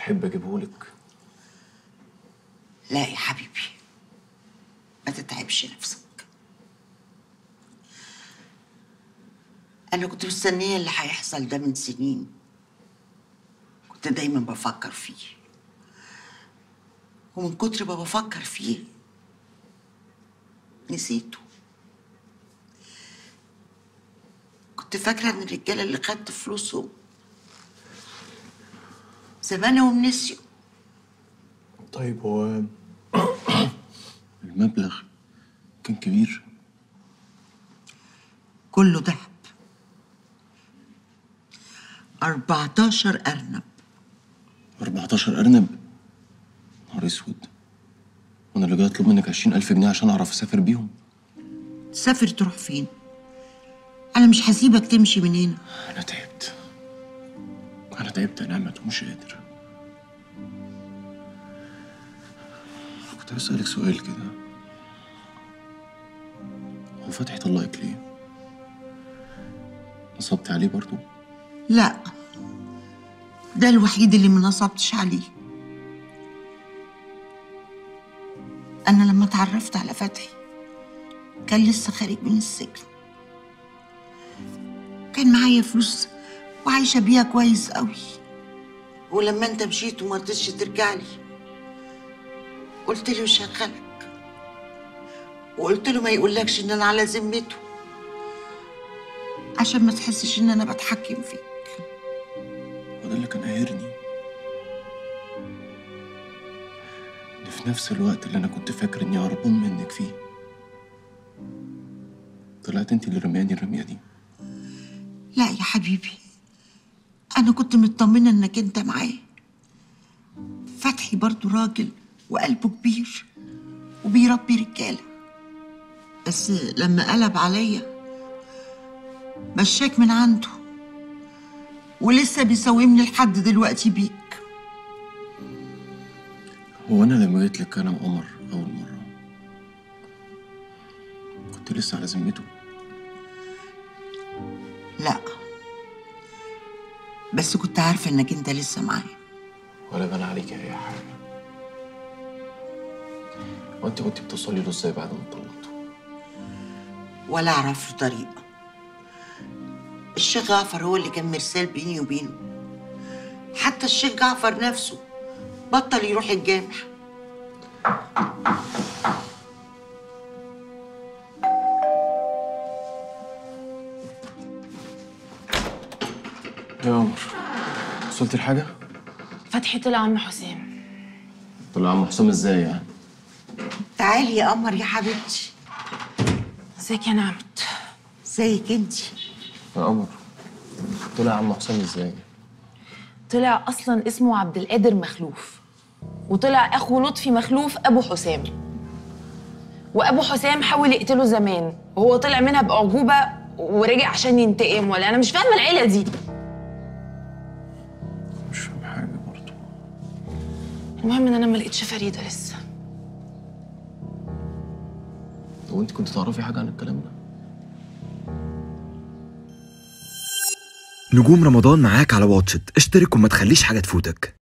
تحب اجيبهولك لا يا حبيبي ما تتعبش نفسك أنا كنت مستنية اللي هيحصل ده من سنين كنت دايما بفكر فيه ومن كتر ما بفكر فيه نسيته كنت فاكرة إن الرجالة اللي خدت فلوسهم زمانهم نسيوا طيب هو المبلغ كان كبير كله دهب 14 أرنب 14 أرنب نهار اسود وانا اللي جاي اطلب منك 20000 جنيه عشان اعرف اسافر بيهم تسافر تروح فين أنا مش هسيبك تمشي من هنا انا تعبت انا تعبت يا نعمت ومش قادر كنت هسألك سؤال كده هو فتحي طلقك ليه؟ نصبت عليه برضو؟ لا ده الوحيد اللي ما نصبتش عليه أنا لما اتعرفت على فتحي كان لسه خارج من السجن كان معايا فلوس وعايشة بيها كويس قوي ولما انت مشيت وما رضيتش ترجع لي قلت له شغلك وقلت له ما يقولكش ان انا على ذمته عشان ما تحسش ان انا بتحكم فيك وده اللي كان قاهرني إن في نفس الوقت اللي أنا كنت فاكر إني هربان منك فيه طلعت انت اللي رمياني الرمية دي لا يا حبيبي أنا كنت مطمنة إنك أنت معاه فتحي برضو راجل وقلبه كبير وبيربي رجالة بس لما قلب عليا مشاك من عنده ولسه بيساومني لحد دلوقتي بيك هو أنا لما جيت لك أنا وقمر أول مرة كنت لسه على ذمته لا بس كنت عارفة إنك أنت لسه معايا ولا بان عليك أي حاجة وأنت كنت بتوصلي له إزاي بعد ما اتطلقتوا؟ ولا أعرف له طريقة الشيخ جعفر هو اللي كان مرسال بيني وبينه حتى الشيخ جعفر نفسه بطل يروح الجامع يا عمر وصلت لحاجة؟ فتحي طلع عم حسام طلع عم حسام إزاي يعني؟ تعالي يا قمر يا حبيبتي ازيك يا نعمت ازيك انت يا قمر طلع عم حسام إزاي؟ طلع اصلا اسمه عبد القادر مخلوف وطلع اخو لطفي مخلوف ابو حسام وابو حسام حاول يقتله زمان وهو طلع منها باعجوبه ورجع عشان ينتقم ولا انا مش فاهمه العيله دي مش فاهم حاجة برضه المهم ان انا ما لقيتش فريده لسه هو أنت كنت تعرفي حاجة عن الكلام ده؟ نجوم رمضان معاك على واتشت اشترك وما تخليش حاجة تفوتك